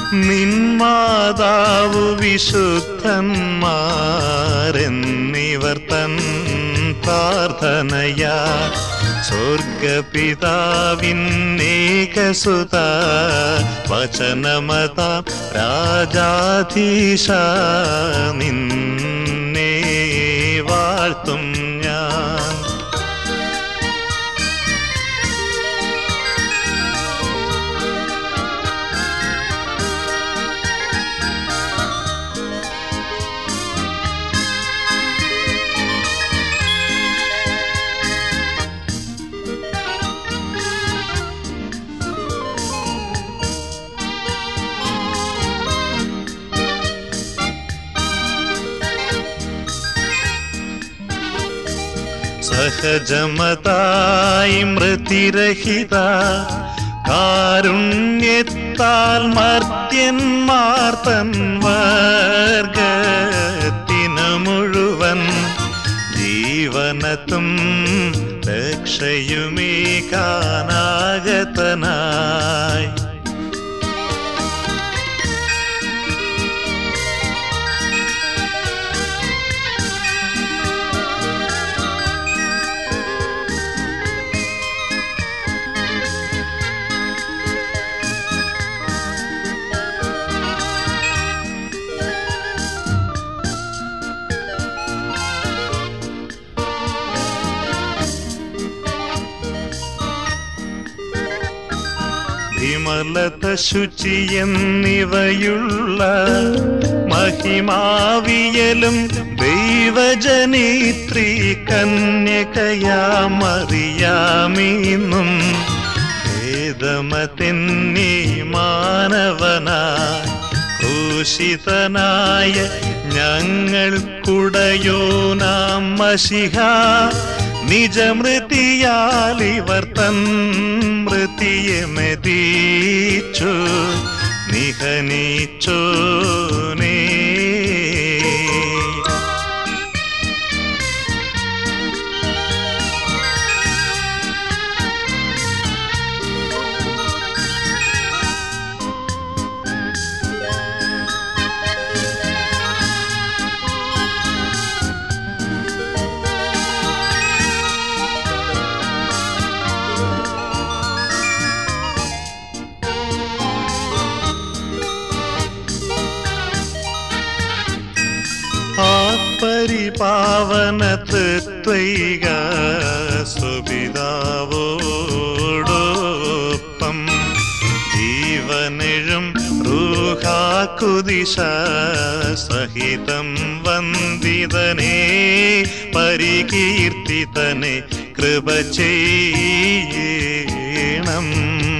നിന്മാതാവു വിശുദ്ധന്മാരെന്നിവർ തൻ പ്രാർത്ഥനയാ സ്വർഗപിതാവിന്നേകസുത വചനമതാം രാജാധീശ നിന്നെ വാഴ്ത്തും ഞാൻ സഹജമതായി മൃതിരഹിത കാരുണ്യത്താൽ മർത്യന്മാർ തൻ വർഗത്തിനു മുഴുവൻ ജീവനത്തും രക്ഷയുമേ കാനാഗതനായി വിമലത ശുചി എന്നിവയുള്ള മഹിമാവിയലും ദൈവജനീത്രി കന്യകയാമറിയാമീന്നും ഭേദമതെന്നീ മാനവനായി ഭൂഷിതനായ ഞങ്ങൾക്കുടയോ നാം മഷിഹ നിജമൃതിയാൽ ഇവർ തൻ മൃതിയെ മെതിച്ചു നിഹനിച്ചോ നേ ആ പരിപാവന തൃത്വൈക സുപിതാവോടൊപ്പം ജീവനിഴും റൂഹാക്കുദിശ സഹിതം വന്ദിതനെ പരികീർത്തിതനെ കൃപ ചെയ്യണം